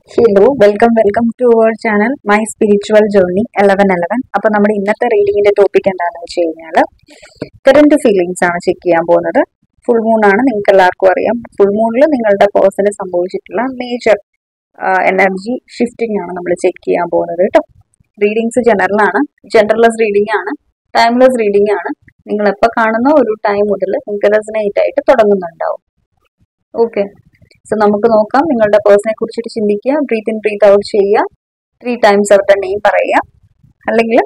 Hello welcome welcome to our channel my spiritual journey eleven eleven അപ്പൊ നമ്മുടെ ഇന്നത്തെ റീഡിങ്ങിന്റെ topic എന്താണെന്ന് വെച്ച് കഴിഞ്ഞാൽ കറന്റ് ഫീലിങ്സ് ആണ് ചെക്ക് ചെയ്യാൻ പോകുന്നത് ഫുൾ മൂൺ ആണ് നിങ്ങൾക്ക് എല്ലാവർക്കും അറിയാം ഫുൾ മൂണിൽ നിങ്ങളുടെ പേഴ്സണിൽ സംഭവിച്ചിട്ടുള്ള മേജർ എനർജി ഷിഫ്റ്റിംഗ് ആണ് നമ്മൾ ചെക്ക് ചെയ്യാൻ പോകുന്നത് കേട്ടോ റീഡിങ്സ് ജനറൽ ആണ് ജനറൽലെസ് റീഡിംഗ് ആണ് ടൈംലെസ് റീഡിംഗ് ആണ് നിങ്ങൾ എപ്പോൾ കാണുന്ന ഒരു ടൈം മുതൽ നിങ്ങൾക്ക് റെസനേറ്റ് ആയിട്ട് തുടങ്ങുന്നുണ്ടാവും ഓക്കെ സോ നമുക്ക് നോക്കാം നിങ്ങളുടെ പേഴ്സണെ കുറിച്ചിട്ട് ചിന്തിക്കുക ബ്രീത്ത് ഇൻ ബ്രീത്ത് ഔട്ട് ചെയ്യുക ത്രീ ടൈംസ് അവരുടെ നെയിം പറയുക അല്ലെങ്കിൽ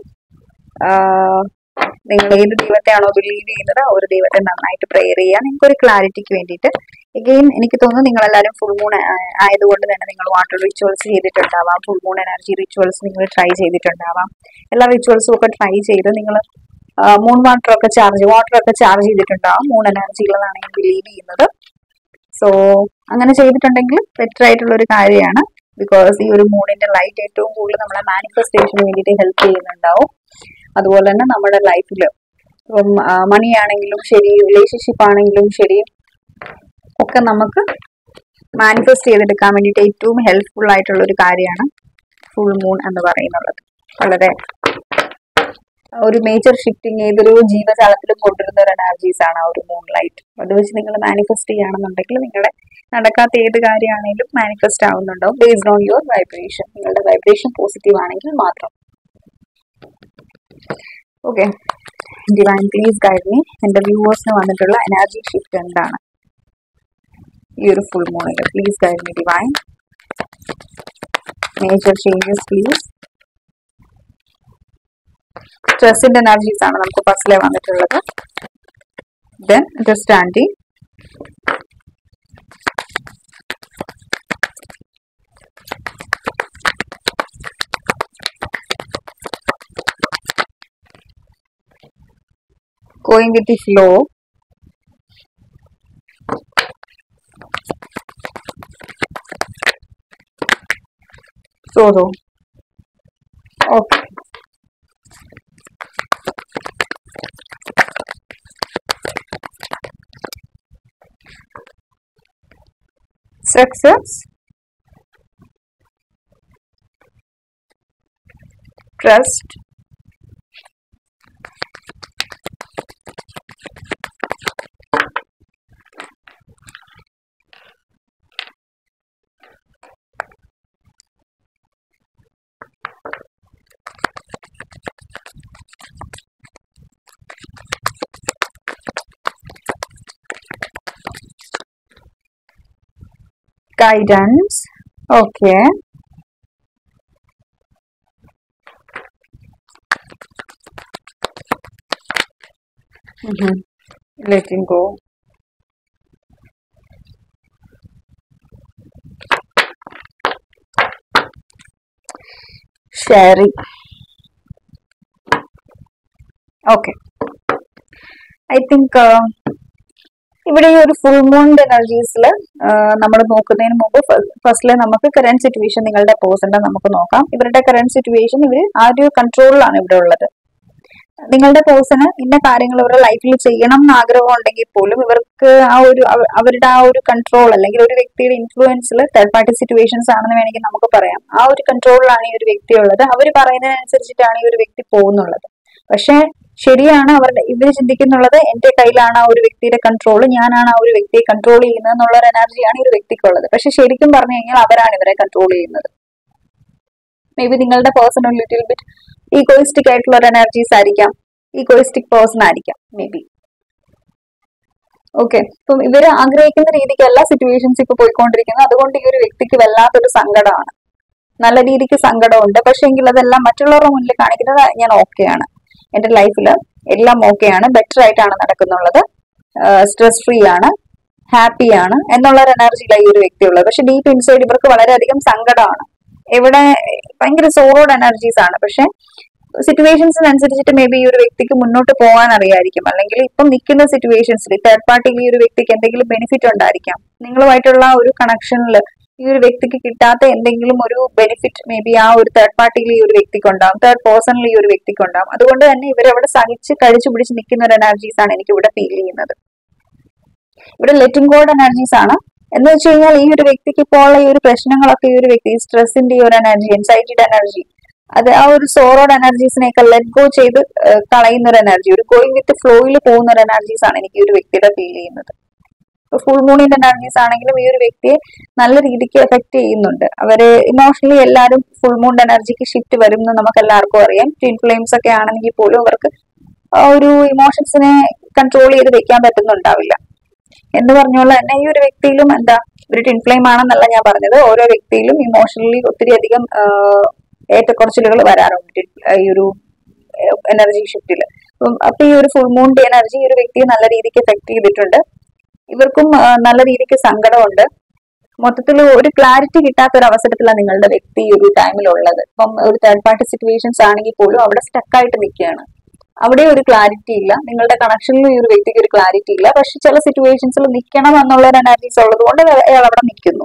നിങ്ങൾ ഏത് ദൈവത്തെയാണോ ബിലീവ് ചെയ്യുന്നത് ആ ഒരു ദൈവത്തെ നന്നായിട്ട് പ്രെയർ ചെയ്യുക നിങ്ങൾക്ക് ഒരു ക്ലാരിറ്റിക്ക് വേണ്ടിയിട്ട് എഗെയിൻ എനിക്ക് തോന്നുന്നു നിങ്ങൾ എല്ലാവരും ഫുൾ മൂൺ ആയതുകൊണ്ട് തന്നെ നിങ്ങൾ വാട്ടർ റിച്വൽസ് ചെയ്തിട്ടുണ്ടാവാം ഫുൾ മൂൺ എനർജി റിച്വൽസ് നിങ്ങൾ ട്രൈ ചെയ്തിട്ടുണ്ടാവാം എല്ലാ റിച്വൽസും ഒക്കെ ട്രൈ ചെയ്ത് നിങ്ങൾ മൂൺ വാട്ടർ ഒക്കെ ചാർജ് വാട്ടർ ഒക്കെ ചാർജ് ചെയ്തിട്ടുണ്ടാവാം മൂൺ എനർജികളാണ് ഞാൻ ബിലീവ് ചെയ്യുന്നത് സോ അങ്ങനെ ചെയ്തിട്ടുണ്ടെങ്കിൽ ബെറ്റർ ആയിട്ടുള്ള ഒരു കാര്യമാണ് ബിക്കോസ് ഈ ഒരു മൂണിന്റെ ലൈറ്റ് ഏറ്റവും കൂടുതൽ നമ്മളെ മാനിഫെസ്റ്റേഷന് വേണ്ടിയിട്ട് ഹെൽപ്പ് ചെയ്യുന്നുണ്ടാവും അതുപോലെ തന്നെ നമ്മുടെ ലൈഫിൽ ഇപ്പം മണി ആണെങ്കിലും ശരി റിലേഷൻഷിപ്പ് ആണെങ്കിലും ശരി ഒക്കെ നമുക്ക് മാനിഫെസ്റ്റ് ചെയ്തെടുക്കാൻ വേണ്ടിയിട്ട് ഏറ്റവും ഹെൽപ്ഫുൾ ആയിട്ടുള്ള ഒരു കാര്യമാണ് ഫുൾ മൂൺ എന്ന് പറയുന്നുള്ളത് വളരെ ഒരു മേജർ ഷിഫ്റ്റിംഗ് ഏതൊരു ജീവജാലത്തിലും കൊണ്ടുവരുന്ന ഒരു എനർജീസ് ആണ് ആ ഒരു മൂൺ ലൈറ്റ് അത് വെച്ച് നിങ്ങൾ മാനിഫെസ്റ്റ് ചെയ്യുകയാണെന്നുണ്ടെങ്കിൽ നിങ്ങളുടെ നടക്കാത്ത ഏത് കാര്യമാണെങ്കിലും മാനിഫെസ്റ്റ് ആവുന്നുണ്ടാവും ബേസ്ഡ് ഓൺ യുവർ വൈബ്രേഷൻ നിങ്ങളുടെ വൈബ്രേഷൻ പോസിറ്റീവ് ആണെങ്കിൽ മാത്രം okay divine please guide me എൻ്റെ വ്യൂവേഴ്സിന് വന്നിട്ടുള്ള എനർജി ഷിഫ്റ്റ് എന്താണ് ഈ ഒരു ഫുൾ മൂണിൽ please guide me divine major changes please സ്ട്രെസ്സിന്റെ എനർജീസ് ആണ് നമുക്ക് ഫസ്റ്റിലെ വന്നിട്ടുള്ളത് then understanding going with the flow sorrow okay success trust guidance okay mm-hmm. letting go sharing okay i think uh, ഇവിടെ ഈ ഒരു ഫുൾ മൂണിന്റെ എനർജീസിൽ നമ്മൾ നോക്കുന്നതിന് മുമ്പ് ഫസ്റ്റില് നമുക്ക് കറന്റ് സിറ്റുവേഷൻ നിങ്ങളുടെ പേഴ്സന്റെ നമുക്ക് നോക്കാം ഇവരുടെ കറന്റ് സിറ്റുവേഷൻ ഇവർ ആ ഒരു കൺട്രോളിലാണ് ഇവിടെ ഉള്ളത് നിങ്ങളുടെ പേഴ്സണ് ഇന്ന കാര്യങ്ങൾ ഇവരുടെ ലൈഫിൽ ചെയ്യണം എന്ന് ആഗ്രഹം ഉണ്ടെങ്കിൽ പോലും ഇവർക്ക് ആ ഒരു അവരുടെ ആ ഒരു കൺട്രോൾ അല്ലെങ്കിൽ ഒരു വ്യക്തിയുടെ ഇൻഫ്ലുവൻസിൽ തേർഡ് പാർട്ടി സിറ്റുവേഷൻസ് ആണെന്ന് വേണമെങ്കിൽ നമുക്ക് പറയാം ആ ഒരു കൺട്രോളിലാണ് ഈ ഒരു വ്യക്തി ഉള്ളത് അവർ പറയുന്നതിനനുസരിച്ചിട്ടാണ് ഈ ഒരു വ്യക്തി പോകുന്നുള്ളത് പക്ഷേ ശരിയാണ് അവരുടെ ഇവർ ചിന്തിക്കുന്നുള്ളത് എന്റെ കയ്യിലാണ് ആ ഒരു വ്യക്തിയുടെ കൺട്രോൾ ഞാനാണ് ആ ഒരു വ്യക്തിയെ കൺട്രോൾ ചെയ്യുന്നത് എന്നുള്ള ഒരു എനർജിയാണ് ഈ ഒരു വ്യക്തിക്കുള്ളത് പക്ഷെ ശരിക്കും പറഞ്ഞു കഴിഞ്ഞാൽ അവരാണ് ഇവരെ കൺട്രോൾ ചെയ്യുന്നത് മേ ബി നിങ്ങളുടെ പേഴ്സൺ ഒരു ലിറ്റിൽ ബിറ്റ് ഈഗോയിസ്റ്റിക് ആയിട്ടുള്ള ഒരു എനർജീസ് ആയിരിക്കാം ഈഗോയിസ്റ്റിക് പേഴ്സൺ ആയിരിക്കാം മേ ബി ഓക്കെ ഇപ്പം ഇവർ ആഗ്രഹിക്കുന്ന രീതിക്കല്ല സിറ്റുവേഷൻസ് ഇപ്പൊ പോയിക്കൊണ്ടിരിക്കുന്നത് അതുകൊണ്ട് ഈ ഒരു വ്യക്തിക്ക് വല്ലാത്തൊരു സങ്കടമാണ് നല്ല രീതിക്ക് സങ്കടമുണ്ട് പക്ഷെ എങ്കിൽ അതെല്ലാം മറ്റുള്ളവരുടെ മുന്നിൽ കാണിക്കുന്നത് ഞാൻ ഓക്കെയാണ് എന്റെ ലൈഫിൽ എല്ലാം ഓക്കെയാണ് ബെറ്റർ ആയിട്ടാണ് നടക്കുന്നുള്ളത് സ്ട്രെസ് ഫ്രീ ആണ് ഹാപ്പിയാണ് എന്നുള്ള ഒരു എനർജിയിലാണ് ഈ ഒരു വ്യക്തി ഉള്ളത് പക്ഷെ ഡീപ്പ് ഇൻസൈഡ് ഇവർക്ക് വളരെയധികം സങ്കടമാണ് ഇവിടെ ഭയങ്കര സോറോഡ് എനർജീസ് ആണ് പക്ഷെ സിറ്റുവേഷൻസിനനുസരിച്ചിട്ട് മേ ബി ഈ ഒരു വ്യക്തിക്ക് മുന്നോട്ട് പോകാൻ അറിയായിരിക്കും അല്ലെങ്കിൽ ഇപ്പം നിൽക്കുന്ന സിറ്റുവേഷൻസിൽ തേർഡ് പാർട്ടിയിൽ ഈ ഒരു വ്യക്തിക്ക് എന്തെങ്കിലും ബെനിഫിറ്റ് ഉണ്ടായിരിക്കാം നിങ്ങളുമായിട്ടുള്ള ഒരു കണക്ഷനിൽ ഈ ഒരു വ്യക്തിക്ക് കിട്ടാത്ത എന്തെങ്കിലും ഒരു ബെനിഫിറ്റ് മേ ബി ആ ഒരു തേർഡ് പാർട്ടിയിൽ ഈ ഒരു വ്യക്തിക്ക് ഉണ്ടാവും തേർഡ് പേഴ്സണിൽ ഈ ഒരു വ്യക്തിക്ക് ഉണ്ടാവും അതുകൊണ്ട് തന്നെ ഇവരവിടെ സഹിച്ച് കഴിച്ചു പിടിച്ച് നിൽക്കുന്ന ഒരു എനർജീസ് ആണ് എനിക്ക് ഇവിടെ ഫീൽ ചെയ്യുന്നത് ഇവിടെ ലെറ്റിംഗ് ഗോഡ് എനർജീസ് ആണ് എന്ന് വെച്ച് കഴിഞ്ഞാൽ ഈ ഒരു വ്യക്തിക്ക് ഇപ്പോൾ ഉള്ള ഈ ഒരു പ്രശ്നങ്ങളൊക്കെ ഈ ഒരു വ്യക്തി സ്ട്രെസ്സിന്റെ ഈ ഒരു എനർജി എൻസൈറ്റിയുടെ എനർജി അത് ആ ഒരു സോറോഡ് എനർജീസിനെയൊക്കെ ലെറ്റ് ഗോ ചെയ്ത് ഏഹ്, കളയുന്ന ഒരു എനർജി ഒരു ഗോയിങ് വിത്ത് ഫ്ലോയിൽ പോകുന്ന ഒരു എനർജീസ് ആണ് എനിക്ക് ഈ ഒരു വ്യക്തിയുടെ ഫീൽ ചെയ്യുന്നത് ഫുൾ മൂണിന്റെ എനർജീസ് ആണെങ്കിലും ഈ ഒരു വ്യക്തിയെ നല്ല രീതിക്ക് എഫക്ട് ചെയ്യുന്നുണ്ട് അവര് ഇമോഷണലി എല്ലാവരും ഫുൾ മൂൺ എനർജിക്ക് ഷിഫ്റ്റ് വരും എന്ന് നമുക്ക് എല്ലാവർക്കും അറിയാം ട്വിൻ ഫ്ലെയിംസ് ഒക്കെ ആണെങ്കിൽ പോലും അവർക്ക് ആ ഒരു ഇമോഷൻസിനെ കൺട്രോൾ ചെയ്ത് വെക്കാൻ പറ്റുന്നുണ്ടാവില്ല എന്ന് പറഞ്ഞോളെ തന്നെ ഈ ഒരു വ്യക്തിയിലും എന്താ ഒരു ട്വിൻ ഫ്ലെയിം ആണെന്നല്ല ഞാൻ പറഞ്ഞത് ഓരോ വ്യക്തിയിലും ഇമോഷണലി ഒത്തിരി അധികം ആഹ്, ഏറ്റക്കുറച്ചിലുകൾ വരാറുണ്ട് twin- ഈ ഒരു എനർജി ഷിഫ്റ്റിൽ അപ്പൊ ഈ ഒരു ഫുൾ മൂണിന്റെ എനർജി ഈ ഒരു വ്യക്തിയെ നല്ല രീതിക്ക് എഫക്ട് ചെയ്തിട്ടുണ്ട് ഇവർക്കും ആ, നല്ല രീതിക്ക് സങ്കടമുണ്ട് മൊത്തത്തിൽ ഒരു ക്ലാരിറ്റി കിട്ടാത്ത ഒരു അവസരത്തിലാണ് നിങ്ങളുടെ വ്യക്തി ഈ ഒരു ടൈമിലുള്ളത് ഇപ്പം ഒരു തേർഡ് പാർട്ടി സിറ്റുവേഷൻസ് ആണെങ്കിൽ പോലും അവിടെ സ്റ്റക്ക് ആയിട്ട് നിൽക്കുകയാണ് അവിടെ ഒരു ക്ലാരിറ്റി ഇല്ല നിങ്ങളുടെ കണക്ഷനിൽ ഈ ഒരു വ്യക്തിക്ക് ഒരു ക്ലാരിറ്റി ഇല്ല പക്ഷെ ചില സിറ്റുവേഷൻസിൽ നിൽക്കണം എന്നുള്ള ഒരു അനാലിസിസ് ഉള്ളത് കൊണ്ട് അയാൾ അവിടെ നിൽക്കുന്നു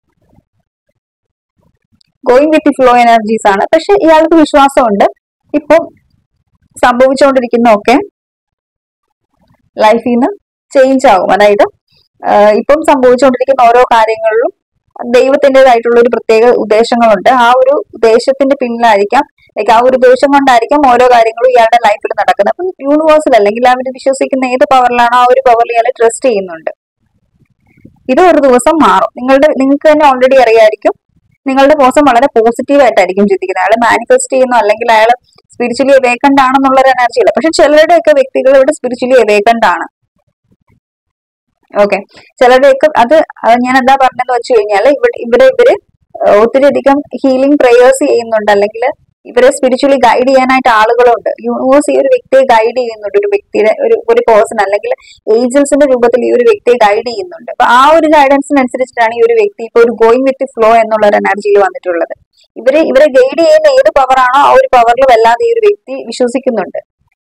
ഗോയിങ് വിത്ത് ഫ്ലോ എനർജീസ് ആണ് പക്ഷെ ഇയാൾക്ക് വിശ്വാസമുണ്ട് ഇപ്പം സംഭവിച്ചുകൊണ്ടിരിക്കുന്നതൊക്കെ ലൈഫിൽ നിന്ന് ചേഞ്ച് ആകും അതായത് ആഹ് ഇപ്പം സംഭവിച്ചുകൊണ്ടിരിക്കുന്ന ഓരോ കാര്യങ്ങളിലും ദൈവത്തിൻ്റെതായിട്ടുള്ള ഒരു പ്രത്യേക ഉദ്ദേശങ്ങളുണ്ട് ആ ഒരു ഉദ്ദേശത്തിന്റെ പിന്നിലായിരിക്കാം ലൈക്ക് ആ ഒരു ഉദ്ദേശം കൊണ്ടായിരിക്കാം ഓരോ കാര്യങ്ങളും ഇയാളുടെ ലൈഫിൽ നടക്കുന്നത് അപ്പം യൂണിവേഴ്സിൽ അല്ലെങ്കിൽ അവർ വിശ്വസിക്കുന്ന ഏത് പവറിലാണോ ആ ഒരു പവറിൽ ഇയാൾ ട്രസ്റ്റ് ചെയ്യുന്നുണ്ട് ഇത് ഒരു ദിവസം മാറും നിങ്ങളുടെ നിങ്ങൾക്ക് തന്നെ ഓൾറെഡി അറിയായിരിക്കും നിങ്ങളുടെ പേഴ്സൺ വളരെ പോസിറ്റീവ് ആയിട്ടായിരിക്കും ചിന്തിക്കുന്നത് അയാൾ മാനിഫെസ്റ്റ് ചെയ്യുന്നു അല്ലെങ്കിൽ അയാൾ സ്പിരിച്വലി എവേക്കൻഡ് ആണെന്നുള്ള ഒരു എനർജി ഇല്ല പക്ഷെ ചിലരുടെയൊക്കെ വ്യക്തികൾ ഇവിടെ സ്പിരിച്വലി എവേക്കൻഡ് ആണ് ഓക്കെ ചിലരുടെയൊക്കെ അത് അത് ഞാൻ എന്താ പറഞ്ഞതെന്ന് വെച്ച് കഴിഞ്ഞാൽ ഇവിടെ ഇവിടെ ഇവര് ഒത്തിരി അധികം ഹീലിംഗ് പ്രേയേഴ്സ് ചെയ്യുന്നുണ്ട് അല്ലെങ്കിൽ ഇവരെ സ്പിരിച്വലി ഗൈഡ് ചെയ്യാനായിട്ട് ആളുകളുണ്ട് യൂണിവേഴ്സ് ഈ ഒരു വ്യക്തിയെ ഗൈഡ് ചെയ്യുന്നുണ്ട് ഒരു വ്യക്തിയുടെ ഒരു ഒരു പേഴ്സൺ അല്ലെങ്കിൽ ഏഞ്ചൽസിന്റെ രൂപത്തിൽ ഈ ഒരു വ്യക്തിയെ ഗൈഡ് ചെയ്യുന്നുണ്ട് അപ്പൊ ആ ഒരു ഗൈഡൻസിനനുസരിച്ചിട്ടാണ് ഈ ഒരു വ്യക്തി ഇപ്പൊ ഒരു ഗോയിങ് വിത്ത് ഫ്ലോ എന്നുള്ള ഒരു എനർജിയിൽ വന്നിട്ടുള്ളത് ഇവരെ ഇവരെ ഗൈഡ് ചെയ്യുന്ന ഏത് പവറാണോ ആ ഒരു പവറിൽ വല്ലാതെ ഈ ഒരു വ്യക്തി വിശ്വസിക്കുന്നുണ്ട്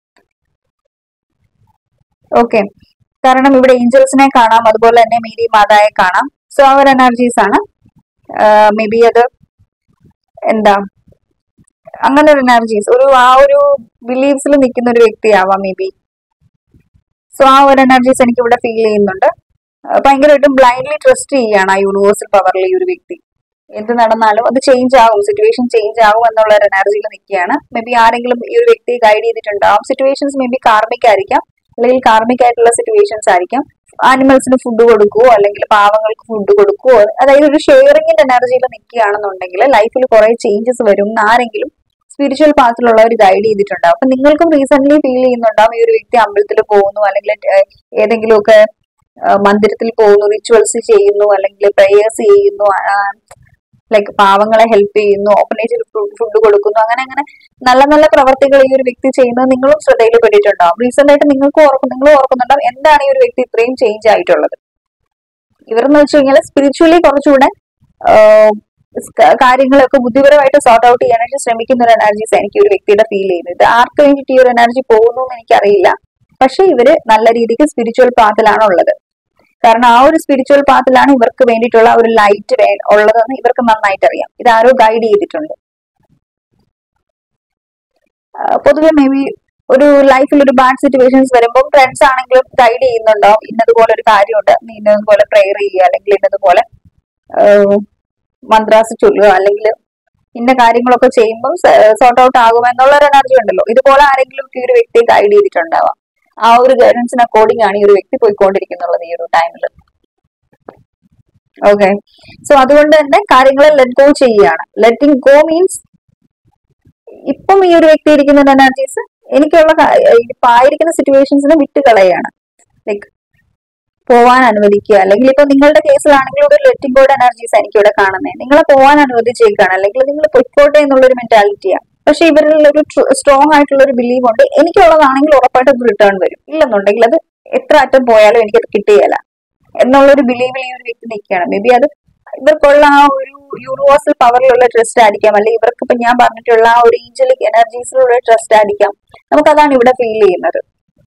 ഓക്കെ കാരണം ഇവിടെ ഏഞ്ചൽസിനെ കാണാം അതുപോലെ തന്നെ മേരി മാതായെ കാണാം സോ ആ ഒരു എനർജീസ് ആണ് മേ ബി അത് എന്താ അങ്ങനെ ഒരു എനർജീസ് ഒരു ആ ഒരു ബിലീവ്സിൽ നിൽക്കുന്ന ഒരു വ്യക്തിയാവാം മേ ബി സോ ആ ഒരു എനർജീസ് എനിക്ക് ഇവിടെ ഫീൽ ചെയ്യുന്നുണ്ട് ആ, ഭയങ്കരമായിട്ടും ബ്ലൈൻഡ്ലി ട്രസ്റ്റ് ചെയ്യാണ് ആ യൂണിവേഴ്സൽ പവറിൽ ഈ ഒരു വ്യക്തി എന്ത് നടന്നാലും അത് ചേഞ്ച് ആകും സിറ്റുവേഷൻ ചേഞ്ച് ആകും എന്നുള്ള ഒരു എനർജിയിൽ നിൽക്കുകയാണ് മേ ബി ആരെങ്കിലും ഈ ഒരു വ്യക്തിയെ ഗൈഡ് ചെയ്തിട്ടുണ്ടാവും സിറ്റുവേഷൻസ് മേ ബി കാർമിക് ആയിരിക്കാം അല്ലെങ്കിൽ കാർമിക് ആയിട്ടുള്ള സിറ്റുവേഷൻസ് ആയിരിക്കാം ആനിമൽസിന് ഫുഡ് കൊടുക്കുവോ അല്ലെങ്കിൽ പാവങ്ങൾക്ക് ഫുഡ് കൊടുക്കുവോ അതായത് ഒരു ഷെയറിങ്ങിന്റെ എനർജിയിൽ നിൽക്കുകയാണെന്നുണ്ടെങ്കിൽ ലൈഫിൽ കുറെ ചേഞ്ചസ് വരും എന്ന് ആരെങ്കിലും സ്പിരിച്വൽ പാത്തിലുള്ളവർ ഗൈഡ് ചെയ്തിട്ടുണ്ടാവും അപ്പൊ നിങ്ങൾക്കും റീസെന്റ് ഫീൽ ചെയ്യുന്നുണ്ടാവും ഈ ഒരു വ്യക്തി അമ്പലത്തിൽ പോകുന്നു അല്ലെങ്കിൽ ഏഹ്, ഏതെങ്കിലുമൊക്കെ ഏഹ്, മന്ദിരത്തിൽ പോകുന്നു റിച്വൽസ് ചെയ്യുന്നു അല്ലെങ്കിൽ പ്രേയേഴ്സ് ചെയ്യുന്നു ലൈക്ക് പാവങ്ങളെ ഹെൽപ്പ് ചെയ്യുന്നു ഓപ്പണേജിൽ ഫുഡ് കൊടുക്കുന്നു അങ്ങനെ അങ്ങനെ നല്ല നല്ല പ്രവർത്തികൾ ഈ ഒരു വ്യക്തി ചെയ്യുന്നത് നിങ്ങളും ശ്രദ്ധയിൽ പെട്ടിട്ടുണ്ടാവും റീസെന്റ് ആയിട്ട് നിങ്ങൾക്ക് ഓർക്കും നിങ്ങൾ ഓർക്കുന്നുണ്ടാവും എന്താണ് ഈ ഒരു വ്യക്തി ഇത്രയും ചേഞ്ച് ആയിട്ടുള്ളത് ഇവരെന്ന് വെച്ച് കഴിഞ്ഞാൽ സ്പിരിച്വലി കുറച്ചുകൂടെ ആഹ്, ക- കാര്യങ്ങളൊക്കെ ബുദ്ധിപരമായിട്ട് സോർട്ട് ഔട്ട് ചെയ്യാനായിട്ട് ശ്രമിക്കുന്ന ഒരു എനർജീസ് എനിക്ക് ഈ ഒരു വ്യക്തിയുടെ ഫീൽ ചെയ്യുന്നത് ഇത് ആർക്ക് വേണ്ടിയിട്ട് ഈ ഒരു എനർജി പോകുന്നു എന്ന് എനിക്കറിയില്ല പക്ഷെ ഇവര് നല്ല രീതിക്ക് സ്പിരിച്വൽ പാത്തിലാണ് ഉള്ളത് കാരണം ആ ഒരു സ്പിരിച്വൽ പാത്തിലാണ് ഇവർക്ക് വേണ്ടിയിട്ടുള്ള ആ ഒരു ലൈറ്റ് ഉള്ളതെന്ന് ഇവർക്ക് നന്നായിട്ട് അറിയാം ഇത് ആരോ ഗൈഡ് ചെയ്തിട്ടുണ്ട് ആ, പൊതുവെ മേ ബി ഒരു ലൈഫിൽ ഒരു ബാഡ് സിറ്റുവേഷൻസ് വരുമ്പോൾ ഫ്രണ്ട്സ് ആണെങ്കിലും ഗൈഡ് ചെയ്യുന്നുണ്ടാവും ഇന്നതുപോലെ ഒരു കാര്യമുണ്ട് നീ ഇന്നതുപോലെ പ്രെയർ ചെയ്യുക അല്ലെങ്കിൽ ഇന്നതുപോലെ മന്ത്രാസ് ചൊല്ലുക അല്ലെങ്കിൽ ഇന്ന കാര്യങ്ങളൊക്കെ ചെയ്യുമ്പോൾ സോർട്ട് ഔട്ട് ആകും എന്നുള്ള ഒരു എനർജി ഉണ്ടല്ലോ ഇതുപോലെ ആരെങ്കിലും ഈ ഒരു വ്യക്തിയെ ഗൈഡ് ചെയ്തിട്ടുണ്ടാവാം ആ ഒരു ഗൈഡൻസിന് അക്കോർഡിംഗ് ആണ് ഈ ഒരു വ്യക്തി പോയിക്കൊണ്ടിരിക്കുന്നുള്ളത് ഈ ഒരു ടൈമിൽ ഓക്കെ സോ അതുകൊണ്ട് തന്നെ കാര്യങ്ങളെ ലെറ്റ് ഗോ ചെയ്യുകയാണ് ലെറ്റിംഗ് ഗോ മീൻസ് ഇപ്പം ഈ ഒരു വ്യക്തി ഇരിക്കുന്ന എനർജീസ് എനിക്കുള്ള കാ- ഇപ്പൊ ആയിരിക്കുന്ന സിറ്റുവേഷൻസിനെ വിട്ട് കളയാണ് ലൈക്ക് പോവാൻ അനുവദിക്കുക അല്ലെങ്കിൽ ഇപ്പൊ നിങ്ങളുടെ കേസിലാണെങ്കിൽ ഒരു ലെറ്റിംഗ് ഗോഡ് എനർജീസ് എനിക്ക് ഇവിടെ കാണുന്നത് നിങ്ങളെ പോവാൻ അനുവദിച്ചേക്കാണ് അല്ലെങ്കിൽ നിങ്ങൾ പൊയ്ക്കോട്ടെ എന്നുള്ളൊരു മെന്റാലിറ്റിയാണ് പക്ഷെ ഇവരിൽ ഒരു സ്ട്രോങ് ആയിട്ടുള്ള ഒരു ബിലീവ് ഉണ്ട് എനിക്കുള്ളതാണെങ്കിൽ ഉറപ്പായിട്ടും അത് റിട്ടേൺ വരും ഇല്ലെന്നുണ്ടെങ്കിൽ അത് എത്ര അറ്റം പോയാലും എനിക്കത് കിട്ടുകയില്ല എന്നുള്ളൊരു ബിലീവിൽ ഈ ഒരു വ്യക്തി നിൽക്കുകയാണ് മേ ബി അത് ഇവർക്കുള്ള ആ ഒരു യൂണിവേഴ്സൽ പവറിലുള്ള ട്രസ്റ്റ് ആയിരിക്കാം അല്ലെങ്കിൽ ഇവർക്ക് ഇപ്പൊ ഞാൻ പറഞ്ഞിട്ടുള്ള ആ ഒരു ഈഞ്ചലിക് എനർജീസിലുള്ള ട്രസ്റ്റ് ആയിരിക്കാം നമുക്കതാണ് ഇവിടെ ഫീൽ ചെയ്യുന്നത്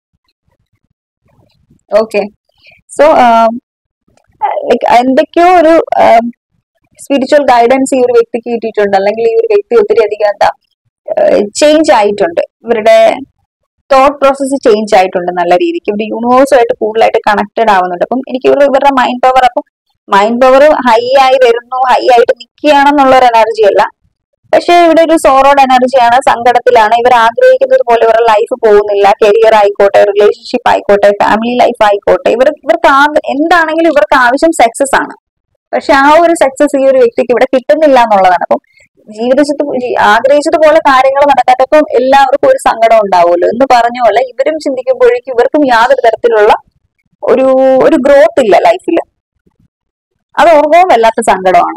ഓക്കെ സോ ലൈക്ക് എന്തൊക്കെയോ ഒരു സ്പിരിച്വൽ ഗൈഡൻസ് ഈ ഒരു വ്യക്തിക്ക് കിട്ടിയിട്ടുണ്ട് അല്ലെങ്കിൽ ഈ ഒരു വ്യക്തി ഒത്തിരി അധികം എന്താ ചേഞ്ച് ആയിട്ടുണ്ട് ഇവരുടെ തോട്ട് പ്രോസസ്സ് ചേഞ്ച് ആയിട്ടുണ്ട് നല്ല രീതിക്ക് ഇവർ യൂണിവേഴ്സുമായിട്ട് കൂടുതലായിട്ട് കണക്റ്റഡ് ആവുന്നുണ്ട് അപ്പം എനിക്ക് ഇവർ ഇവരുടെ മൈൻഡ് പവർ അപ്പം മൈൻഡ് പവർ ഹൈ ആയി വരുന്നു ഹൈ ആയിട്ട് നിൽക്കുകയാണെന്നുള്ള ഒരു എനർജി അല്ല പക്ഷെ ഇവിടെ ഒരു സോറോഡ് എനർജിയാണ് സങ്കടത്തിലാണ് ഇവർ ആഗ്രഹിക്കുന്നത് പോലെ ഇവരുടെ ലൈഫ് പോകുന്നില്ല കരിയർ ആയിക്കോട്ടെ റിലേഷൻഷിപ്പ് ആയിക്കോട്ടെ ഫാമിലി ലൈഫ് ആയിക്കോട്ടെ ഇവർ ഇവർക്ക് ആഗ്ര- എന്താണെങ്കിലും ഇവർക്ക് ആവശ്യം സക്സസ് ആണ് പക്ഷെ ആ ഒരു സക്സസ് ഈ ഒരു വ്യക്തിക്ക് ഇവിടെ കിട്ടുന്നില്ല എന്നുള്ളതാണ് അപ്പം ജീവിതത്തിൽ ആഗ്രഹിച്ചതുപോലെ കാര്യങ്ങൾ നടക്കാത്തപ്പം എല്ലാവർക്കും ഒരു സങ്കടം ഉണ്ടാവുമല്ലോ എന്ന് പറഞ്ഞ പോലെ ഇവരും ചിന്തിക്കുമ്പോഴേക്കും ഇവർക്കും യാതൊരു തരത്തിലുള്ള ഒരു ഒരു ഗ്രോത്ത് ഇല്ല ലൈഫിൽ അത് ഓർമ്മവും വല്ലാത്ത സങ്കടമാണ്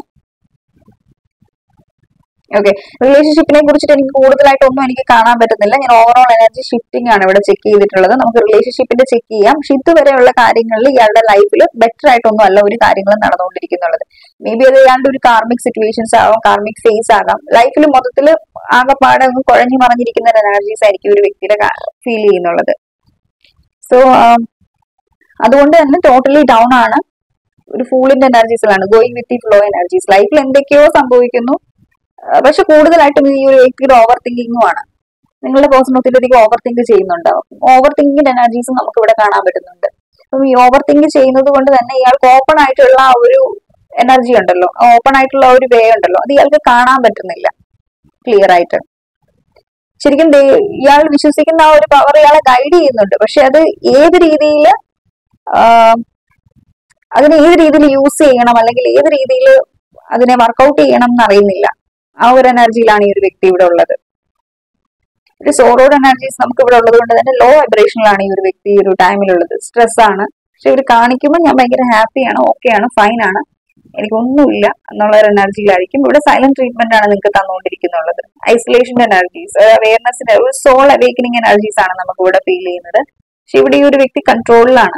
ഓക്കെ റിലേഷൻഷിപ്പിനെ കുറിച്ചിട്ട് എനിക്ക് കൂടുതലായിട്ടൊന്നും എനിക്ക് കാണാൻ പറ്റുന്നില്ല ഞാൻ ഓവറോൾ എനർജി ഷിഫ്റ്റിംഗ് ആണ് ഇവിടെ ചെക്ക് ചെയ്തിട്ടുള്ളത് നമുക്ക് റിലേഷൻഷിപ്പിന്റെ ചെക്ക് ചെയ്യാം പക്ഷെ ഇതുവരെയുള്ള കാര്യങ്ങളിൽ ഇയാളുടെ ലൈഫിൽ ബെറ്റർ ആയിട്ടൊന്നും അല്ല ഒരു കാര്യങ്ങളും നടന്നുകൊണ്ടിരിക്കുന്നുള്ളത് മേ ബി അത് ഇയാളുടെ ഒരു കാർമിക് സിറ്റുവേഷൻസ് ആവാം കാർമിക് ഫേസ് ആകാം ലൈഫിൽ മൊത്തത്തിൽ ആകെപ്പാടെ ഒന്ന് കുഴഞ്ഞു മറിഞ്ഞിരിക്കുന്ന എനർജീസ് ആയിരിക്കും ഒരു വ്യക്തിയുടെ ഫീൽ ചെയ്യുന്നുള്ളത് സോ അതുകൊണ്ട് തന്നെ ടോട്ടലി ഡൗൺ ആണ് ഒരു ഫൂളിന്റെ എനർജീസിലാണ് going with the flow energies ലൈഫിൽ എന്തൊക്കെയോ സംഭവിക്കുന്നു ആ, പക്ഷെ കൂടുതലായിട്ടും ഈ ഒരു വ്യക്തിയുടെ ഓവർ തിങ്കിങ്ങും ആണ് നിങ്ങളുടെ പേഴ്സൺ ഒത്തിരിയധികം ഓവർ തിങ്ക് ചെയ്യുന്നുണ്ടാവും ഓവർ തിങ്കിങ്ങിന്റെ എനർജീസും നമുക്ക് ഇവിടെ കാണാൻ പറ്റുന്നുണ്ട് അപ്പം ഈ ഓവർ തിങ്ക് ചെയ്യുന്നത് കൊണ്ട് തന്നെ ഇയാൾക്ക് ഓപ്പൺ ആയിട്ടുള്ള ആ ഒരു എനർജി ഉണ്ടല്ലോ ഓപ്പൺ ആയിട്ടുള്ള ആ ഒരു വേ ഉണ്ടല്ലോ അത് ഇയാൾക്ക് കാണാൻ പറ്റുന്നില്ല ക്ലിയർ ആയിട്ട് ശരിക്കും ദേ- ഇയാൾ വിശ്വസിക്കുന്ന ആ ഒരു പവർ ഇയാളെ ഗൈഡ് ചെയ്യുന്നുണ്ട് പക്ഷെ അത് ഏത് രീതിയിൽ അതിനെ ഏത് രീതിയിൽ യൂസ് ചെയ്യണം അല്ലെങ്കിൽ ഏത് രീതിയിൽ അതിനെ വർക്കൗട്ട് ചെയ്യണം എന്ന് അറിയുന്നില്ല ആ ഒരു എനർജിയിലാണ് ഈ ഒരു വ്യക്തി ഇവിടെ ഉള്ളത് ഒരു സോറോഡ് എനർജീസ് നമുക്ക് ഇവിടെ ഉള്ളത് കൊണ്ട് തന്നെ ലോ വൈബ്രേഷനിലാണ് ഈ ഒരു വ്യക്തി ഈ ഒരു ടൈമിലുള്ളത് സ്ട്രെസ് ആണ് പക്ഷെ ഇവർ കാണിക്കുമ്പോൾ ഞാൻ ഭയങ്കര ഹാപ്പിയാണ് ഓക്കെ ആണ് ഫൈൻ ആണ് എനിക്കൊന്നുമില്ല എന്നുള്ള ഒരു എനർജിയിലായിരിക്കും ഇവിടെ സൈലന്റ് ട്രീറ്റ്മെന്റ് ആണ് നിങ്ങൾക്ക് തന്നുകൊണ്ടിരിക്കുന്നുള്ളത് ഐസൊലേഷന്റെ എനർജീസ് അവയർനെസിന്റെ ഒരു സോൾ അവേക്കനിങ് എനർജീസ് ആണ് നമുക്ക് ഇവിടെ ഫീൽ ചെയ്യുന്നത് പക്ഷെ ഇവിടെ ഈ ഒരു വ്യക്തി കൺട്രോളിലാണ്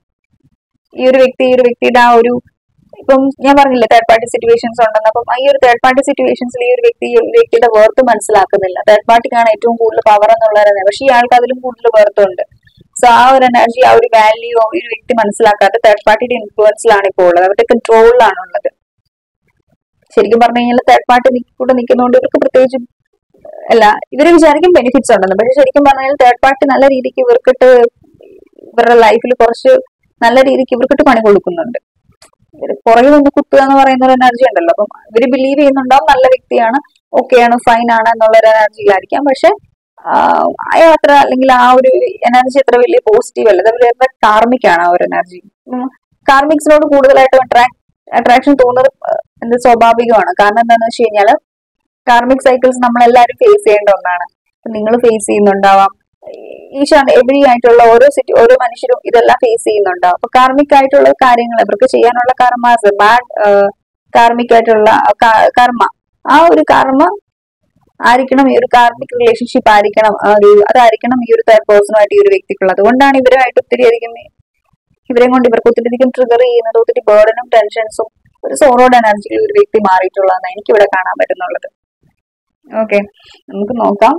ഈ ഒരു വ്യക്തി ഈ ഒരു വ്യക്തിയുടെ ആ ഒരു ഇപ്പം ഞാൻ പറഞ്ഞില്ലേ തേർഡ് പാർട്ടി സിറ്റുവേഷൻസ് ഉണ്ടെന്ന് അപ്പം ഈ ഒരു തേർഡ് പാർട്ടി സിറ്റുവേഷൻസിൽ ഈ ഒരു വ്യക്തി ഈ ഒരു വ്യക്തിയുടെ വേർത്ത് മനസ്സിലാക്കുന്നില്ല തേർഡ് പാർട്ടിക്കാണ് ഏറ്റവും കൂടുതൽ പവർ എന്നുള്ളത് പക്ഷേ ഈ ആൾക്ക് അതിലും കൂടുതൽ വേർത്ത് ഉണ്ട് സോ ആ ഒരു എനർജി ആ ഒരു വാല്യൂ ഈ ഒരു വ്യക്തി മനസ്സിലാക്കാത്ത തേർഡ് പാർട്ടിയുടെ ഇൻഫ്ലുവൻസിലാണ് ഇപ്പോൾ ഉള്ളത് അവരുടെ കൺട്രോളിലാണ് ഉള്ളത് ശരിക്കും പറഞ്ഞു കഴിഞ്ഞാൽ തേർഡ് പാർട്ടി കൂടെ നിൽക്കുന്നതുകൊണ്ട് ഇവർക്ക് പ്രത്യേകിച്ച് അല്ല ഇവര് വിചാരിക്കും ബെനിഫിറ്റ്സ് ഉണ്ടെന്ന് പക്ഷെ ശരിക്കും പറഞ്ഞാൽ തേർഡ് പാർട്ടി നല്ല രീതിക്ക് ഇവർക്കിട്ട് ഇവരുടെ ലൈഫിൽ കുറച്ച് നല്ല രീതിക്ക് ഇവർക്കിട്ട് പണി കൊടുക്കുന്നുണ്ട് ഇവര് പുറകെ നിന്ന് കുത്തുക എന്ന് പറയുന്ന ഒരു എനർജി ഉണ്ടല്ലോ അപ്പം ഇവര് ബിലീവ് ചെയ്യുന്നുണ്ടാവും നല്ല വ്യക്തിയാണ് ഓക്കെ ആണ് ഫൈൻ ആണ് എന്നുള്ള ഒരു എനർജിയിലായിരിക്കാം പക്ഷെ അയാൾ അത്ര അല്ലെങ്കിൽ ആ ഒരു എനർജി അത്ര വലിയ പോസിറ്റീവ് അല്ല അത് അവരുടെ കാർമിക് ആണ് ആ ഒരു എനർജി കാർമിക്സിനോട് കൂടുതലായിട്ട് അട്രാക്ട് അട്രാക്ഷൻ തോന്നുന്നത് ആ, എന്ത് സ്വാഭാവികമാണ് കാരണം എന്താണെന്ന് വെച്ച് കഴിഞ്ഞാൽ കാർമിക് സൈക്കിൾസ് നമ്മൾ എല്ലാവരും ഫേസ് ചെയ്യേണ്ട ഒന്നാണ് നിങ്ങൾ ഫേസ് ചെയ്യുന്നുണ്ടാവാം ഈച്ച് ആൻഡ് എവറി ആയിട്ടുള്ള ഓരോ സിറ്റി ഓരോ മനുഷ്യരും ഇതെല്ലാം ഫേസ് ചെയ്യുന്നുണ്ടാവും അപ്പൊ കാർമിക് ആയിട്ടുള്ള കാര്യങ്ങൾ ഇവർക്ക് ചെയ്യാനുള്ള കർമാസ് ബാഡ് കാർമിക് ആയിട്ടുള്ള ക- കർമ്മ ആ ഒരു കർമ്മ ആയിരിക്കണം ഈ ഒരു കാർമിക് റിലേഷൻഷിപ്പ് ആയിരിക്കണം ആ ഒരു അതായിരിക്കണം ഈ ഒരു തേർഡ് പേഴ്സണുമായിട്ട് ഈ ഒരു വ്യക്തിക്കുള്ളത് അതുകൊണ്ടാണ് ഇവരുമായിട്ട് ഒത്തിരി അധികം ഇവരെ കൊണ്ട് ഇവർക്ക് ഒത്തിരി അധികം ട്രിഗർ ചെയ്യുന്നത് ഒത്തിരി ബേർഡനും ടെൻഷൻസും ഒരു സോറോഡ് എനർജിയിൽ ഒരു വ്യക്തി മാറിയിട്ടുള്ളതെന്ന് എനിക്കിവിടെ കാണാൻ പറ്റുന്നുള്ളത് ഓക്കെ നമുക്ക് നോക്കാം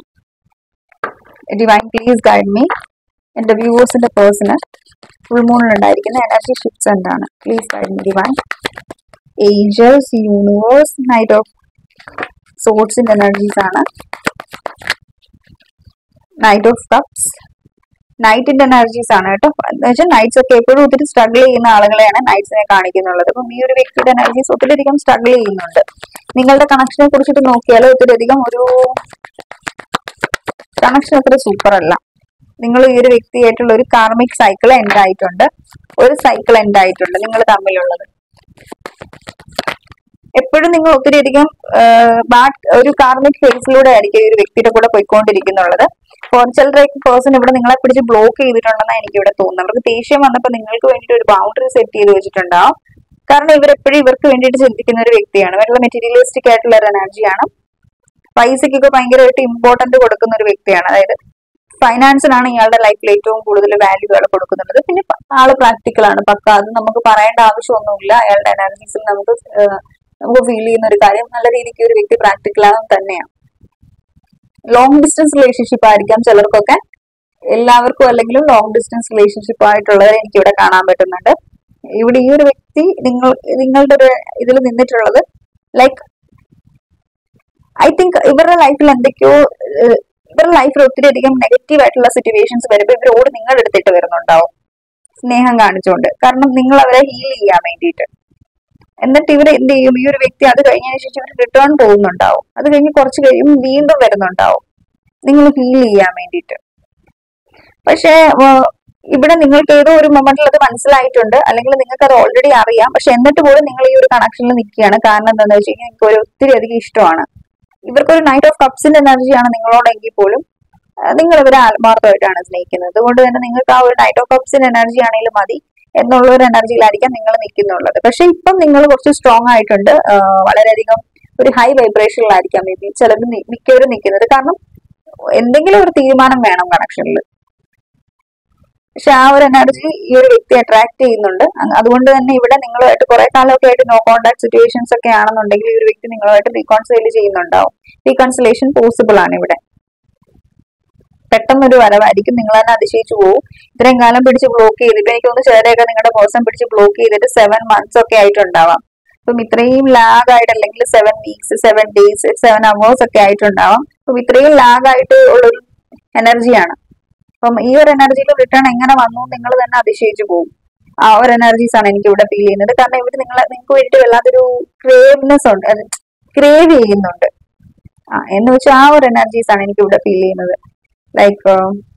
ഡിവൈൻ പ്ലീസ് ഗൈഡ് മീ എന്റെ വ്യൂവേഴ്സിന്റെ പേഴ്സണ് ഫുൾ മൂണിൽ ഉണ്ടായിരിക്കുന്ന എനർജി ഷിഫ്റ്റ്സ് എന്താണ് please guide me divine angels universe knight of സോട്സിന്റെ എനർജീസ് ആണ് നൈറ്റ് ഓഫ് കപ്സ് നൈറ്റിന്റെ എനർജീസ് ആണ് കേട്ടോ എന്ന് വെച്ചാൽ നൈറ്റ്സ് ഒക്കെ എപ്പോഴും ഒത്തിരി സ്ട്രഗിൾ ചെയ്യുന്ന ആളുകളെയാണ് നൈറ്റ്സിനെ കാണിക്കുന്നുള്ളത് അപ്പം ഈ ഒരു വ്യക്തിയുടെ എനർജീസ് ഒത്തിരി അധികം സ്ട്രഗിൾ ചെയ്യുന്നുണ്ട് നിങ്ങളുടെ കണക്ഷനെ കുറിച്ചിട്ട് നോക്കിയാൽ ഒത്തിരി അധികം ഒരു കണക്ഷൻ അത്ര സൂപ്പർ അല്ല നിങ്ങൾ ഈ ഒരു വ്യക്തിയായിട്ടുള്ള ഒരു കാർമിക് സൈക്കിൾ എൻഡ് ആയിട്ടുണ്ട് ഒരു സൈക്കിൾ എൻഡ് ആയിട്ടുണ്ട് നിങ്ങൾ തമ്മിലുള്ളത് എപ്പോഴും നിങ്ങൾ ഒത്തിരി അധികം ബാഡ് ഒരു കാർമിക് ഫേസിലൂടെ ആയിരിക്കും ഈ ഒരു വ്യക്തിയുടെ കൂടെ പോയിക്കൊണ്ടിരിക്കുന്നുള്ളത് ഫോർ ചിലരൊക്കെ പേഴ്സൺ ഇവിടെ നിങ്ങളെ പിടിച്ച് ബ്ലോക്ക് ചെയ്തിട്ടുണ്ടെന്നാണ് എനിക്ക് ഇവിടെ തോന്നുന്നത് അവർക്ക് ദേഷ്യം വന്നപ്പോൾ നിങ്ങൾക്ക് വേണ്ടിയിട്ട് ഒരു ബൗണ്ടറി സെറ്റ് ചെയ്ത് വെച്ചിട്ടുണ്ടാവും കാരണം ഇവരെപ്പോഴും ഇവർക്ക് വേണ്ടിയിട്ട് ചിന്തിക്കുന്ന ഒരു വ്യക്തിയാണ് ഇവരുടെ മെറ്റീരിയലിസ്റ്റിക് ആയിട്ടുള്ള ഒരു എനർജിയാണ് പൈസക്കൊക്കെ ഭയങ്കരമായിട്ട് ഇമ്പോർട്ടന്റ് കൊടുക്കുന്ന ഒരു വ്യക്തിയാണ് അതായത് ഫൈനാൻസിനാണ് ഇയാളുടെ ലൈഫിൽ ഏറ്റവും കൂടുതൽ വാല്യൂകൾ കൊടുക്കുന്നുള്ളത് പിന്നെ പ- ആള് പ്രാക്ടിക്കൽ ആണ് പക്ക അത് നമുക്ക് പറയേണ്ട ആവശ്യമൊന്നുമില്ല അയാളുടെ എനർജീസിൽ നമുക്ക് ഏഹ് നമുക്ക് ഫീൽ ചെയ്യുന്ന ഒരു കാര്യം നല്ല രീതിക്ക് ഒരു വ്യക്തി പ്രാക്ടിക്കൽ ആകും തന്നെയാണ് ലോങ് ഡിസ്റ്റൻസ് റിലേഷൻഷിപ്പ് ആയിരിക്കാം ചിലർക്കൊക്കെ എല്ലാവർക്കും അല്ലെങ്കിലും ലോങ് ഡിസ്റ്റൻസ് റിലേഷൻഷിപ്പ് ആയിട്ടുള്ളവരെ എനിക്ക് ഇവിടെ കാണാൻ പറ്റുന്നുണ്ട് ഇവിടെ ഈ ഒരു വ്യക്തി നിങ്ങൾ നിങ്ങളുടെ ഒരു ഇതിൽ നിന്നിട്ടുള്ളത് ലൈക്ക് ഐ തിങ്ക് ഇവരുടെ ലൈഫിൽ എന്തൊക്കെയോ ഏഹ്, ഇവരുടെ ലൈഫിൽ ഒത്തിരി അധികം നെഗറ്റീവ് ആയിട്ടുള്ള സിറ്റുവേഷൻസ് വരുമ്പോൾ ഇവരോട് നിങ്ങൾ എടുത്തിട്ട് വരുന്നുണ്ടാവും സ്നേഹം കാണിച്ചുകൊണ്ട് കാരണം നിങ്ങൾ അവരെ ഹീൽ ചെയ്യാൻ വേണ്ടിയിട്ട് എന്നിട്ട് ഇവർ എന്ത് ചെയ്യും ഈ ഒരു വ്യക്തി അത് കഴിഞ്ഞതിന് ശേഷം ഇവർ റിട്ടേൺ പോകുന്നുണ്ടാവും അത് കഴിഞ്ഞ് കുറച്ച് കഴിയുമ്പോൾ വീണ്ടും വരുന്നുണ്ടാവും നിങ്ങൾ ഹീൽ ചെയ്യാൻ വേണ്ടിയിട്ട് പക്ഷേ വ- ഇവിടെ നിങ്ങൾക്ക് ഏതോ ഒരു മൊമെന്റിൽ അത് മനസ്സിലായിട്ടുണ്ട് അല്ലെങ്കിൽ നിങ്ങൾക്ക് അത് ഓൾറെഡി അറിയാം പക്ഷെ എന്നിട്ട് പോലും നിങ്ങൾ ഈ ഒരു കണക്ഷനിൽ നിൽക്കുകയാണ് കാരണം എന്താണെന്ന് വെച്ച് കഴിഞ്ഞാൽ നിങ്ങൾക്ക് ഒരു ഒത്തിരി അധികം ഇഷ്ടമാണ് ഇവർക്കൊരു നൈറ്റ് ഓഫ് കപ്സിന്റെ എനർജിയാണ് നിങ്ങളോടെങ്കിൽ പോലും ആ, നിങ്ങൾ ഇവരെ ആത്മാർത്ഥമായിട്ടാണ് സ്നേഹിക്കുന്നത് അതുകൊണ്ട് തന്നെ നിങ്ങൾക്ക് ആ ഒരു നൈറ്റ് ഓഫ് കപ്സിന്റെ എനർജി ആണെങ്കിലും മതി എന്നുള്ള ഒരു എനർജിയിലായിരിക്കാം നിങ്ങൾ നിൽക്കുന്നുള്ളത് പക്ഷെ ഇപ്പം നിങ്ങൾ കുറച്ച് സ്ട്രോങ് ആയിട്ടുണ്ട് ആ, വളരെയധികം ഒരു ഹൈ വൈബ്രേഷനിലായിരിക്കാം മേ ബി ചിലത് നി- മിക്കവരും നിൽക്കുന്നത് കാരണം എന്തെങ്കിലും ഒരു തീരുമാനം വേണം കണക്ഷനിൽ പക്ഷെ ആ ഒരു എനർജി ഈ ഒരു വ്യക്തി അട്രാക്ട് ചെയ്യുന്നുണ്ട് അ- അതുകൊണ്ട് തന്നെ ഇവിടെ നിങ്ങളുമായിട്ട് കുറെ കാലമൊക്കെ ആയിട്ട് നോ കോൺടാക്ട് സിറ്റുവേഷൻസ് ഒക്കെ ആണെന്നുണ്ടെങ്കിൽ ഈ ഒരു വ്യക്തി നിങ്ങളുമായിട്ട് റീകോൺസൈൽ ചെയ്യുന്നുണ്ടാവും റീകൺസിലേഷൻ പോസിബിൾ ആണ് ഇവിടെ പെട്ടെന്നൊരു വരവായിരിക്കും നിങ്ങൾ തന്നെ അതിശയിച്ചു പോകും ഇത്രയും കാലം പിടിച്ച് ബ്ലോക്ക് ചെയ്തിട്ട് എനിക്ക് തോന്നുന്നു ചിലരെയൊക്കെ നിങ്ങളുടെ പേഴ്സൺ പിടിച്ച് ബ്ലോക്ക് ചെയ്തിട്ട് സെവൻ മന്ത്സ് ഒക്കെ ആയിട്ടുണ്ടാവാം അപ്പം ഇത്രയും ലാഗ് ആയിട്ട് അല്ലെങ്കിൽ seven weeks seven days seven hours ഒക്കെ ആയിട്ടുണ്ടാവാം അപ്പം ഇത്രയും ലാഗ് ആയിട്ട് ഉള്ളൊരു എനർജിയാണ് അപ്പം ഈ ഒരു എനർജിയിൽ റിട്ടേൺ എങ്ങനെ വന്നു നിങ്ങൾ തന്നെ അതിശയിച്ചു പോകും ആ ഒരു എനർജീസ് ആണ് എനിക്ക് ഇവിടെ ഫീൽ ചെയ്യുന്നത് കാരണം ഇവർ നിങ്ങളെ നിങ്ങൾക്ക് വേണ്ടിയിട്ട് വല്ലാത്തൊരു ക്രേവ്നെസ് ഉണ്ട് ക്രേവ് ചെയ്യുന്നുണ്ട് ആ എന്ന് വെച്ചാൽ ആ ഒരു എനർജീസ് ആണ് എനിക്ക് ഇവിടെ ഫീൽ ചെയ്യുന്നത് ലൈക്ക്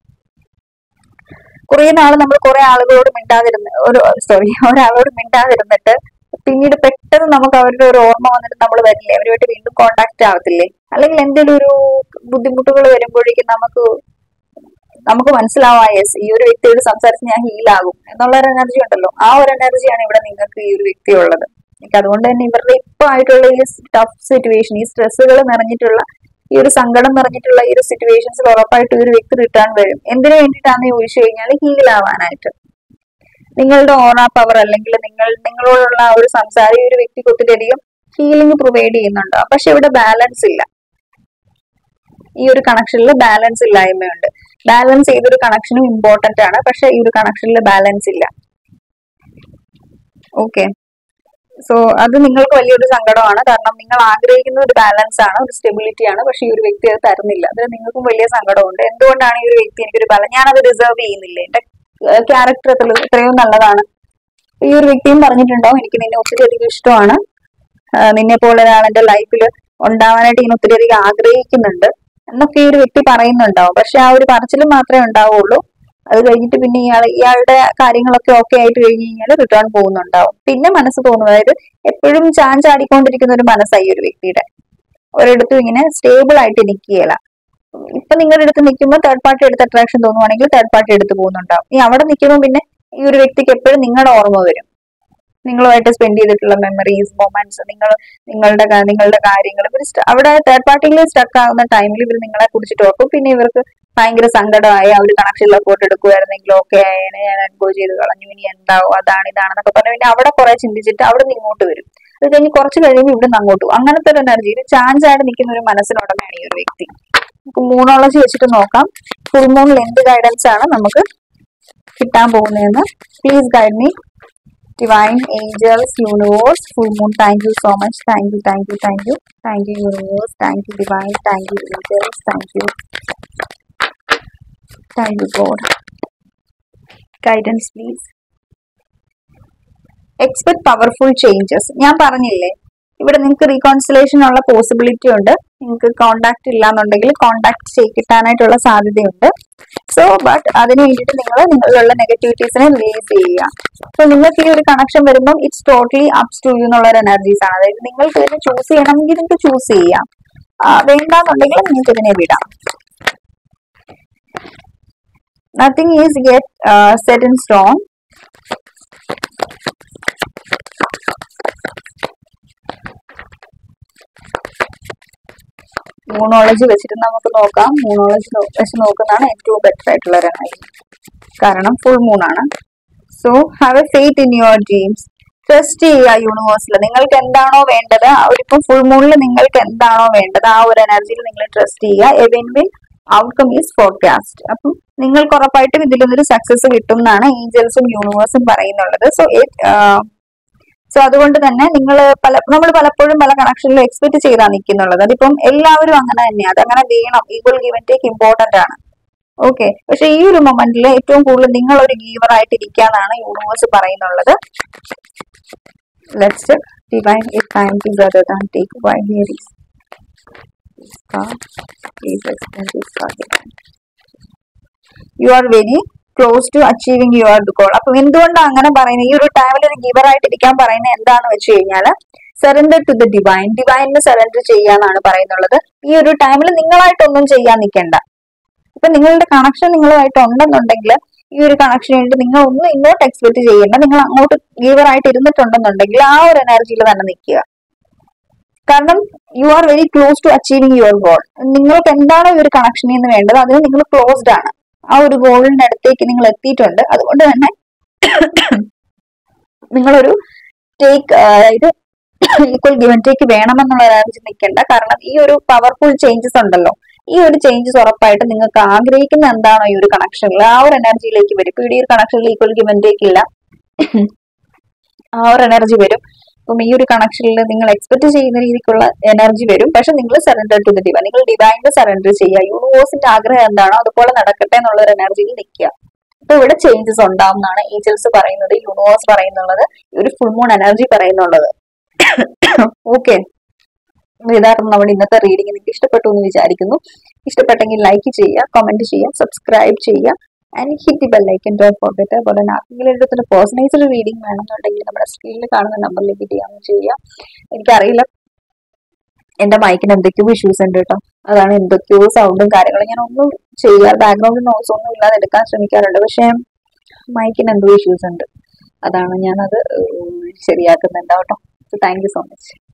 കുറെ നാൾ നമ്മൾ കുറെ ആളുകളോട് മിണ്ടാതിരുന്ന് ഒരു സോറി ഒരാളോട് മിണ്ടാതിരുന്നിട്ട് പിന്നീട് പെട്ടെന്ന് നമുക്ക് അവരുടെ ഒരു ഓർമ്മ വന്നിട്ട് നമ്മൾ വരില്ലേ അവരുമായിട്ട് വീണ്ടും കോണ്ടാക്ട് ആവത്തില്ലേ അല്ലെങ്കിൽ എന്തെങ്കിലും ഒരു ബുദ്ധിമുട്ടുകൾ വരുമ്പോഴേക്കും നമുക്ക് നമുക്ക് മനസ്സിലാവാ യെസ് ഈ ഒരു വ്യക്തിയോട് സംസാരിച്ച് ഞാൻ ഹീലാകും എന്നുള്ള ഒരു എനർജി ഉണ്ടല്ലോ ആ ഒരു എനർജിയാണ് ഇവിടെ നിങ്ങൾക്ക് ഈ ഒരു വ്യക്തി ഉള്ളത് എനിക്ക് അതുകൊണ്ട് തന്നെ ഇവരുടെ ഇപ്പൊ ആയിട്ടുള്ള ഈ ടഫ് സിറ്റുവേഷൻ ഈ സ്ട്രെസ്സുകൾ നിറഞ്ഞിട്ടുള്ള ഈ ഒരു സങ്കടം നിറഞ്ഞിട്ടുള്ള ഈ ഒരു സിറ്റുവേഷൻസിൽ ഉറപ്പായിട്ട് ഈ ഒരു വ്യക്തി റിട്ടേൺ വരും എന്തിനു വേണ്ടിയിട്ടാണെന്ന് ചോദിച്ചു കഴിഞ്ഞാൽ ഹീലാവാനായിട്ട് നിങ്ങളുടെ ഓറ പവർ അല്ലെങ്കിൽ നിങ്ങൾ നിങ്ങളോടുള്ള ആ ഒരു സംസാരം ഈ ഒരു വ്യക്തിക്ക് ഒത്തിരിയധികം ഹീലിംഗ് പ്രൊവൈഡ് ചെയ്യുന്നുണ്ട് പക്ഷെ ഇവിടെ ബാലൻസ് ഇല്ല ഈ ഒരു കണക്ഷനിൽ ബാലൻസ് ഇല്ലായ്മയുണ്ട് ബാലൻസ് ചെയ്തൊരു കണക്ഷനും ഇമ്പോർട്ടന്റ് ആണ് പക്ഷെ ഈ ഒരു കണക്ഷനിൽ ബാലൻസ് ഇല്ല ഓക്കെ സോ അത് നിങ്ങൾക്ക് വലിയൊരു സങ്കടമാണ് കാരണം നിങ്ങൾ ആഗ്രഹിക്കുന്ന ഒരു ബാലൻസ് ആണ് ഒരു സ്റ്റെബിലിറ്റി ആണ് പക്ഷെ ഈ ഒരു വ്യക്തി അത് തരുന്നില്ല അത് നിങ്ങൾക്കും വലിയ സങ്കടമുണ്ട് എന്തുകൊണ്ടാണ് ഈ ഒരു വ്യക്തി എനിക്കൊരു ബാലൻസ് ഞാനത് റിസർവ് ചെയ്യുന്നില്ല എന്റെ ക്യാരക്ടർ എത്രയോ നല്ലതാണ് ഈ ഒരു വ്യക്തിയും പറഞ്ഞിട്ടുണ്ടാവും എനിക്ക് നിന്നെ ഒത്തിരി അധികം ഇഷ്ടമാണ് ആഹ് നിന്നെ പോലെ ഒരാൾ എന്റെ ലൈഫിൽ ഉണ്ടാവാനായിട്ട് ഇങ്ങനെ ഒത്തിരി അധികം ആഗ്രഹിക്കുന്നുണ്ട് എന്നൊക്കെ ഈ ഒരു വ്യക്തി പറയുന്നുണ്ടാവും പക്ഷെ ആ ഒരു പറച്ചിൽ മാത്രമേ ഉണ്ടാവുള്ളൂ അത് കഴിഞ്ഞിട്ട് പിന്നെ ഇയാൾ ഇയാളുടെ കാര്യങ്ങളൊക്കെ ഓക്കെ ആയിട്ട് കഴിഞ്ഞ് കഴിഞ്ഞാൽ റിട്ടേൺ പോകുന്നുണ്ടാവും പിന്നെ മനസ്സ് തോന്നും അതായത് എപ്പോഴും ചാഞ്ചാടിക്കൊണ്ടിരിക്കുന്ന ഒരു മനസ്സായി ഈ ഒരു വ്യക്തിയുടെ ഒരിടത്തും ഇങ്ങനെ സ്റ്റേബിൾ ആയിട്ട് നിൽക്കുകയില്ല ഇപ്പൊ നിങ്ങളുടെ അടുത്ത് നിൽക്കുമ്പോൾ തേർഡ് പാർട്ടി എടുത്ത് അട്രാക്ഷൻ തോന്നുവാണെങ്കിൽ തേർഡ് പാർട്ടി എടുത്ത് പോകുന്നുണ്ടാവും ഈ അവിടെ നിൽക്കുമ്പോൾ പിന്നെ ഈ ഒരു വ്യക്തിക്ക് എപ്പോഴും നിങ്ങളുടെ ഓർമ്മ വരും നിങ്ങളുമായിട്ട് സ്പെൻഡ് ചെയ്തിട്ടുള്ള മെമ്മറീസ് മൊമെന്റ്സ് നിങ്ങൾ നിങ്ങളുടെ കാ- നിങ്ങളുടെ കാര്യങ്ങൾ ഇവർ അവിടെ തേർഡ് പാർട്ടിയിൽ സ്റ്റക്ക് ആകുന്ന ടൈമിൽ ഇവർ നിങ്ങളെ കുറിച്ചിട്ട് ഓർക്കും പിന്നെ ഇവർക്ക് ഭയങ്കര സങ്കടമായി അവർ കണക്ഷനിൽ ഫോട്ടോ എടുക്കുമായിരുന്നെങ്കിൽ ഓക്കെ ആയേനെ ഞാൻ അനുഭവം ചെയ്ത് കളഞ്ഞു ഇനി എന്താവും അതാണ് ഇതാണെന്നൊക്കെ പറഞ്ഞു പിന്നെ അവിടെ കുറെ ചിന്തിച്ചിട്ട് അവിടെ നിന്ന് ഇങ്ങോട്ട് വരും അത് കഴിഞ്ഞ് കുറച്ച് കഴിയുമ്പോൾ ഇവിടെ നിന്ന് അങ്ങോട്ട് പോകും അങ്ങനത്തെ ഒരു എനർജിയിൽ ചാഞ്ചായിട്ട് നിൽക്കുന്ന ഒരു മനസ്സിനുടമയാണ് ഈ ഒരു വ്യക്തി നമുക്ക് മൂണോളജി വെച്ചിട്ട് നോക്കാം ഫുൾ മൂണിൽ എന്ത് ഗൈഡൻസ് ആണ് നമുക്ക് കിട്ടാൻ പോകുന്നതെന്ന് please guide me divine angels universe full moon thank you so much thank you thank you thank you thank you universe thank you divine thank you angels thank you thank you god guidance please expect powerful changes ഞാൻ പറഞ്ഞില്ലേ ഇവിടെ നിങ്ങൾക്ക് reconciliation ഉള്ള possibility ഉണ്ട് നിങ്ങൾക്ക് contact ഇല്ല എന്നുണ്ടെങ്കിൽ contact ചെയ്ത് കിട്ടാനായിട്ടുള്ള സാധ്യതയുണ്ട് സോ ബട്ട് അതിന് വേണ്ടിയിട്ട് നിങ്ങൾ നിങ്ങളിലുള്ള നെഗറ്റിവിറ്റീസിനെ റിലീസ് ചെയ്യുക സോ നിങ്ങൾക്ക് ഈ ഒരു കണക്ഷൻ വരുമ്പോൾ it's totally ups to you എന്നുള്ള ഒരു എനർജീസ് ആണ് അതായത് നിങ്ങൾക്ക് ഇതിനെ ചൂസ് ചെയ്യണമെങ്കിൽ നിങ്ങൾക്ക് ചൂസ് ചെയ്യാം ആ, വേണ്ടാന്നുണ്ടെങ്കിൽ നിങ്ങൾക്ക് ഇതിനെ വിടാം nothing is get set in stone moonology വെച്ചിട്ട് നമുക്ക് നോക്കാം മൂണോളജി വെച്ച് നോക്കുന്നതാണ് ഏറ്റവും ബെറ്റർ ആയിട്ടുള്ള ഒരു എനർജി കാരണം ഫുൾ മൂൺ ആണ് so have a faith in your dreams trust ചെയ്യുക യൂണിവേഴ്സിൽ നിങ്ങൾക്ക് എന്താണോ വേണ്ടത് ആ ഒരു ഇപ്പം ഫുൾ മൂണിൽ നിങ്ങൾക്ക് എന്താണോ വേണ്ടത് ആ ഒരു എനർജിയിൽ നിങ്ങൾ ട്രസ്റ്റ് ചെയ്യുക a win win outcome is forecast അപ്പം നിങ്ങൾക്ക് ഉറപ്പായിട്ടും ഇതിൽ നിന്നൊരു സക്സസ് കിട്ടും എന്നാണ് ഏഞ്ചൽസും യൂണിവേഴ്സും പറയുന്നുള്ളത് സോ സോ അതുകൊണ്ട് തന്നെ നിങ്ങൾ പല നമ്മൾ പലപ്പോഴും പല കണക്ഷനിലും എക്സ്പെക്ട് ചെയ്താ നിൽക്കുന്നുള്ളത് അതിപ്പം എല്ലാവരും അങ്ങനെ തന്നെയാണ് അതങ്ങനെ വേണം ഈക്വൽ ഗിവൻ ടേക്ക് ഇമ്പോർട്ടന്റ് ആണ് ഓക്കെ പക്ഷെ ഈ ഒരു മൊമെന്റിൽ ഏറ്റവും കൂടുതൽ നിങ്ങൾ ഒരു ഗീവർ ആയിട്ട് ഇരിക്കാന്നാണ് യൂണിവേഴ്സ് പറയുന്നുള്ളത് let's check divine if time is other than take why here is this card please explain this card again. you are very close to achieving your goal അപ്പം എന്തുകൊണ്ടാണ് അങ്ങനെ പറയുന്നത് ഈ ഒരു ടൈമിൽ ഒരു ഗിവർ ആയിട്ട് ഇരിക്കാൻ പറയുന്നത് എന്താണെന്ന് വെച്ച് കഴിഞ്ഞാൽ സറണ്ടർ ടു ദ ഡിവൈൻ ഡിവൈനിന് സറണ്ടർ ചെയ്യാന്നാണ് പറയുന്നുള്ളത് ഈ ഒരു ടൈമിൽ നിങ്ങളായിട്ടൊന്നും ചെയ്യാൻ നിൽക്കണ്ട ഇപ്പൊ നിങ്ങളുടെ കണക്ഷൻ നിങ്ങളുമായിട്ട് ഉണ്ടെന്നുണ്ടെങ്കിൽ ഈ ഒരു കണക്ഷന് വേണ്ടി നിങ്ങൾ ഒന്നും ഇങ്ങോട്ട് എക്സ്പെക്ട് ചെയ്യേണ്ട നിങ്ങൾ അങ്ങോട്ട് ഗീവർ ആയിട്ട് ഇരുന്നിട്ടുണ്ടെന്നുണ്ടെങ്കിൽ ആ ഒരു എനർജിയിൽ തന്നെ നിൽക്കുക കാരണം you are very close to achieving your goal നിങ്ങൾക്ക് എന്താണോ ഈ ഒരു കണക്ഷനിൽ നിന്ന് വേണ്ടത് അതിന് നിങ്ങൾ ക്ലോസ്ഡ് ആണ് ആ ഒരു ഗോളിന്റെ അടുത്തേക്ക് നിങ്ങൾ എത്തിയിട്ടുണ്ട് അതുകൊണ്ട് തന്നെ നിങ്ങളൊരു ടേക്ക് അതായത് ഈക്വൽ ഗിവൻ ടേക്ക് വേണമെന്നുള്ള എനർജി നിൽക്കേണ്ട കാരണം ഈ ഒരു പവർഫുൾ ചേഞ്ചസ് ഉണ്ടല്ലോ ഈ ഒരു ചേഞ്ചസ് ഉറപ്പായിട്ട് നിങ്ങൾക്ക് ആഗ്രഹിക്കുന്ന എന്താണോ ഈ ഒരു കണക്ഷനിൽ ആ ഒരു എനർജിയിലേക്ക് വരും ഇപ്പൊ ഈ ഒരു കണക്ഷനിൽ ഈക്വൽ ഗിവൻ ടേക്ക് ഇല്ല ആ ഒരു എനർജി വരും അപ്പം ഈ ഒരു കണക്ഷനിൽ നിങ്ങൾ എക്സ്പെക്ട് ചെയ്യുന്ന രീതിക്കുള്ള എനർജി വരും പക്ഷെ നിങ്ങൾ സറണ്ടർ ടു ദ ഡിവൈൻ നിങ്ങൾ ഡിവൈനിന് സറണ്ടർ ചെയ്യുക യൂണിവേഴ്സിന്റെ ആഗ്രഹം എന്താണോ അതുപോലെ നടക്കട്ടെ എന്നുള്ള ഒരു എനർജിയിൽ നിൽക്കുക അപ്പൊ ഇവിടെ ചേഞ്ചസ് ഉണ്ടാവും എന്നാണ് ഏഞ്ചൽസ് പറയുന്നത് യൂണിവേഴ്സ് പറയുന്നുള്ളത് ഈ ഒരു ഫുൾ മൂൺ എനർജി പറയുന്നുള്ളത് ഓക്കെ ഇതായിരുന്നു നമ്മുടെ ഇന്നത്തെ റീഡിംഗ് നിങ്ങൾക്ക് ഇഷ്ടപ്പെട്ടു എന്ന് വിചാരിക്കുന്നു ഇഷ്ടപ്പെട്ടെങ്കിൽ ലൈക്ക് ചെയ്യുക കമന്റ് ചെയ്യുക സബ്സ്ക്രൈബ് ചെയ്യുക ആൻഡ് ഹിറ്റ് ദി ബെല്ലൈക്കൻ ഡോട്ട് ഫോർഗറ്റ് അതുപോലെ തന്നെ ആർക്കെങ്കിലും എടുത്തൊരു പേഴ്സണൈസ്ഡ് റീഡിംഗ് വേണമെന്നുണ്ടെങ്കിൽ നമ്മുടെ സ്ക്രീനിൽ കാണുന്ന നമ്പറിലേക്ക് ചെയ്യാൻ ചെയ്യുക എനിക്കറിയില്ല എന്റെ മൈക്കിന് എന്തൊക്കെയോ ഇഷ്യൂസ് ഉണ്ട് കേട്ടോ അതാണ് എന്തൊക്കെയോ സൗണ്ടും കാര്യങ്ങളും ഞാൻ ഒന്നും ചെയ്യുക ബാക്ക്ഗ്രൗണ്ട് നോയ്സ് ഒന്നും ഇല്ലാതെ എടുക്കാൻ ശ്രമിക്കാറുണ്ട് പക്ഷേ മൈക്കിന് എന്തോ ഇഷ്യൂസ് ഉണ്ട് അതാണ് ഞാനത് ശരിയാക്കുന്നുണ്ട് കേട്ടോ താങ്ക് യു സോ മച്ച്